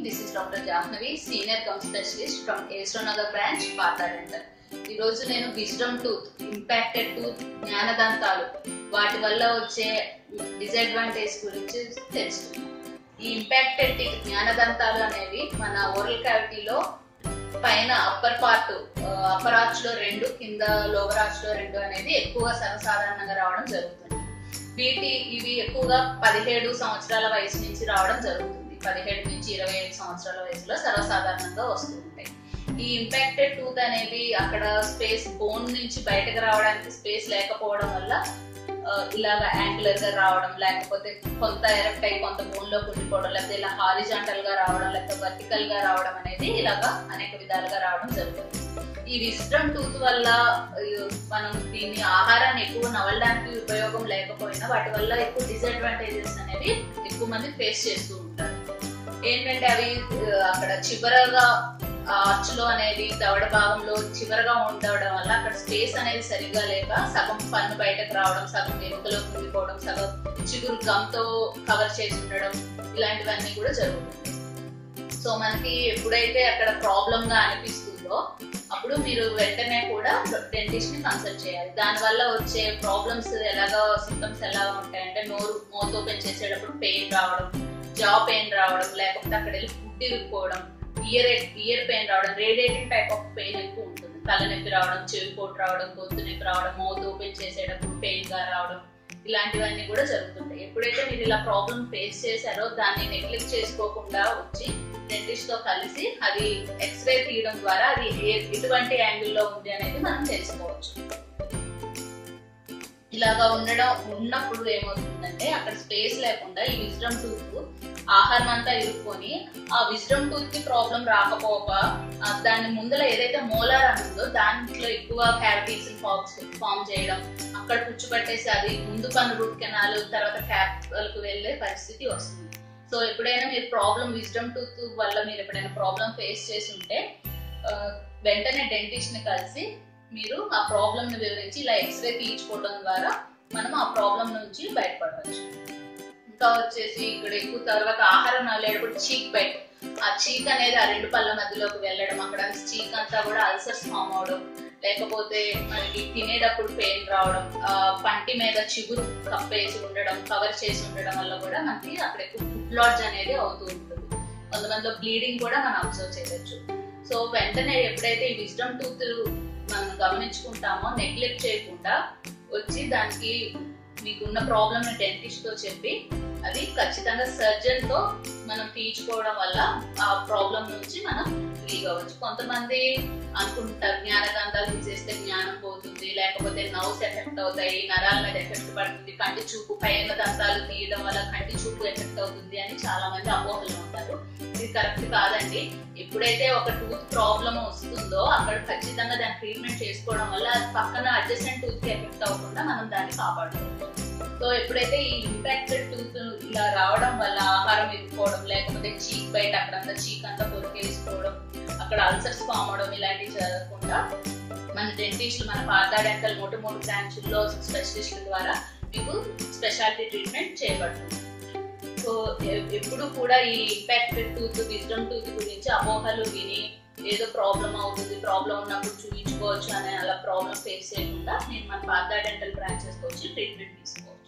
this is doctor Jahnavi senior cum specialist from AS Rao Nagar branch Partha dental ఈ రోజు నేను విజ్డమ్ టూత్ ఇంపాక్టెడ్ టూత్ జ్ఞానదంతాలు వాటి వల్ల వచ్చే డిసడ్వాంటేజ్ గురించి తెలుసుకుందాం ఈ ఇంపాక్టెడ్ జ్ఞానదంతాలు అనేవి మన ఓరల్ క్యావిటీలో పైన అప్పర్ పార్ట్ అప్పర్ ఆర్చ్ లో రెండు కింద లోవర్ ఆర్చ్ లో రెండు అనేది ఎక్కువ సర్వసాధారణంగా రావడం జరుగుతుంది వీటి ఇవి ఎక్కువగా పదిహేడు సంవత్సరాల వయసు నుంచి రావడం జరుగుతుంది పదిహేడు నుంచి ఇరవై ఐదు సంవత్సరాల వయసులో సర్వసాధారణంగా వస్తూ ఉంటాయి ఈ ఇంపాక్టెడ్ టూత్ అనేది అక్కడ స్పేస్ బోన్ నుంచి బయటకు రావడానికి స్పేస్ లేకపోవడం వల్ల ఇలాగ యాంగులర్ గా రావడం లేకపోతే కొంత ఎరెక్ట్ అయి కొంత బోన్ లో ఉండిపోవడం లేకపోతే ఇలా హారిజాంటల్ గా రావడం లేకపోతే వర్టికల్ గా రావడం అనేది ఇలాగా అనేక విధాలుగా రావడం జరుగుతుంది ఈ విస్టమ్ టూత్ వల్ల మనం దీన్ని ఆహారాన్ని ఎక్కువ నవలడానికి ఉపయోగం లేకపోయినా వాటి వల్ల ఎక్కువ డిసడ్వాంటేజెస్ అనేవి ఎక్కువ మంది ఫేస్ చేస్తూ ఉంటారు ఏంటంటే అవి అక్కడ చివరగా ఆర్చ్లో అనేది దవడ భాగంలో చివరగా ఉండడం వల్ల అక్కడ స్పేస్ అనేది సరిగ్గా లేక సగం పన్ను బయటకు రావడం సగం ఎముకలో కుంగిపోవడం సగం చిగురు గమ్తో కవర్ చేసి ఉండడం ఇలాంటివన్నీ కూడా జరుగుతుంది సో మనకి ఎప్పుడైతే అక్కడ ప్రాబ్లమ్ గా అనిపిస్తుందో అప్పుడు మీరు వెంటనే కూడా డెంటిస్ట్ ని కన్సల్ట్ చేయాలి దానివల్ల వచ్చే ప్రాబ్లమ్స్ ఎలాగా సిమ్టమ్స్ ఎలా ఉంటాయంటే నోరు మౌత్ ఓపెన్ చేసేటప్పుడు పెయిన్ రావడం జా పెయిన్ రావడం లేకపోతే అక్కడ వెళ్ళి ఫుడ్ ఇరుక్కోవడం ఇయర్ ఇయర్ పెయిన్ రావడం రేడియేటింగ్ టైప్ ఆఫ్ పెయిన్ ఎక్కువ ఉంటుంది తలనొప్పి రావడం చెవి పోటు రావడం గొంతు నొప్పి రావడం మౌత్ ఓపెన్ చేసేటప్పుడు పెయిన్ గా రావడం ఇలాంటివన్నీ కూడా జరుగుతుంటాయి ఎప్పుడైతే మీరు ఇలా ప్రాబ్లం ఫేస్ చేశారో దాన్ని నెగ్లెక్ట్ చేసుకోకుండా వచ్చి డెంటిస్ట్ తో కలిసి అది ఎక్స్రే తీయడం ద్వారా అది ఎటువంటి యాంగిల్లో ఉంది అనేది మనం తెలుసుకోవచ్చు ఇలాగా ఉండడం ఉన్నప్పుడు ఏమవుతుందంటే అక్కడ స్పేస్ లేకుండా ఈ విజ్డమ్ టూత్ ఆహారం అంతా ఇరుక్కొని ఆ విజ్డమ్ టూత్ కి ప్రాబ్లం రాకపోక దాని ముందర ఏదైతే మోలార్ అని ఉందో దాంట్లో ఎక్కువ క్యావిటీస్ ఫామ్ చేయడం అక్కడ పుచ్చుపట్టేసి అది ముందు పన్ను రూట్ కెనాల్ తర్వాత క్యాప్లకు వెళ్ళే పరిస్థితి వస్తుంది సో ఎప్పుడైనా మీరు ప్రాబ్లం విజ్డమ్ టూత్ వల్ల మీరు ఎప్పుడైనా ప్రాబ్లం ఫేస్ చేసి ఉంటే వెంటనే డెంటిస్ట్ ని కలిసి మీరు ఆ ప్రాబ్లమ్ ని వివరించి ఇలా ఎక్స్రే తీయించుకోవడం ద్వారా మనం ఆ ప్రాబ్లం నుంచి బయటపడవచ్చు ఇంకా వచ్చేసి ఇక్కడ ఎక్కువ తర్వాత ఆహారం నల్లేటప్పుడు చీక్ బైట్ ఆ చీక్ అనేది ఆ రెండు పళ్ళ మధ్యలోకి వెళ్ళడం అక్కడ చీక్ అంతా కూడా అల్సర్స్ ఫామ్ అవడం లేకపోతే మనకి తినేటప్పుడు పెయిన్ రావడం ఆ పంటి మీద చిగురు కప్పేసి ఉండడం కవర్ చేసి ఉండడం వల్ల కూడా మనకి అక్కడ ఎక్కువ ఫుడ్ లాడ్జ్ అనేది అవుతూ ఉంటుంది కొంతమందిలో బ్లీడింగ్ కూడా మనం అబ్జర్వ్ చేయవచ్చు సో వెంటనే ఎప్పుడైతే ఈ విజ్డమ్ టూత్ మనం గమనించుకుంటామో నెగ్లెక్ట్ చేయకుండా వచ్చి దానికి మీకున్న ప్రాబ్లమ్ డెంటిస్ట్ తో చెప్పి అది ఖచ్చితంగా సర్జన్ తో మనం తీర్చుకోవడం వల్ల ఆ ప్రాబ్లం నుంచి మనం ఫ్రీ కావచ్చు కొంతమంది అనుకుంటారు జ్ఞానదంతాలు తీసేస్తే జ్ఞానం పోతుంది లేకపోతే నర్వ్స్ ఎఫెక్ట్ అవుతాయి నరాల మీద ఎఫెక్ట్ పడుతుంది కంటి చూపు పైన దంతాలు తీయడం వల్ల కంటి చూపు ఎఫెక్ట్ అవుతుంది అని చాలా మంది అపోహలు ఉంటారు ఇది కరెక్ట్ కాదండి ఎప్పుడైతే ఒక టూత్ ప్రాబ్లం వస్తుందో అక్కడ ఖచ్చితంగా దాని ట్రీట్మెంట్ చేసుకోవడం వల్ల పక్కన అడ్జస్టెంట్ టూత్ కి ఎఫెక్ట్ అవ్వకుండా మనం దాన్ని కాపాడుకోవచ్చు సో ఎప్పుడైతే ఈ ఇంపాక్టెడ్ టూత్ ఇలా రావడం వల్ల ఆహారం ఇరుక్కోవడం లేకపోతే చీక్ బయట అక్కడంతా చీక్ అంతా పొరికేసుకోవడం అక్కడ అల్సర్స్ ఫామ్ అవడం ఇలాంటివి జరగకుండా మన డెంటిస్టులు మన పాతా డెంటల్ మూడు మూడు బ్రాంచుల్లో స్పెషలిస్టుల ద్వారా మీకు స్పెషాలిటీ ట్రీట్మెంట్ చేయబడుతుంది సో ఎప్పుడు కూడా ఈ ఇంపాక్టెడ్ టూత్ విజ్డమ్ టూత్ గురించి అపోహలు విని ఏదో ప్రాబ్లం అవుతుంది ప్రాబ్లం ఉన్నప్పుడు చూపించుకోవచ్చు అనే అలా ప్రాబ్లం ఫేస్ చేయకుండా నేను మన పాతా డెంటల్ బ్రాంచెస్కి వచ్చి ట్రీట్మెంట్ తీసుకోవచ్చు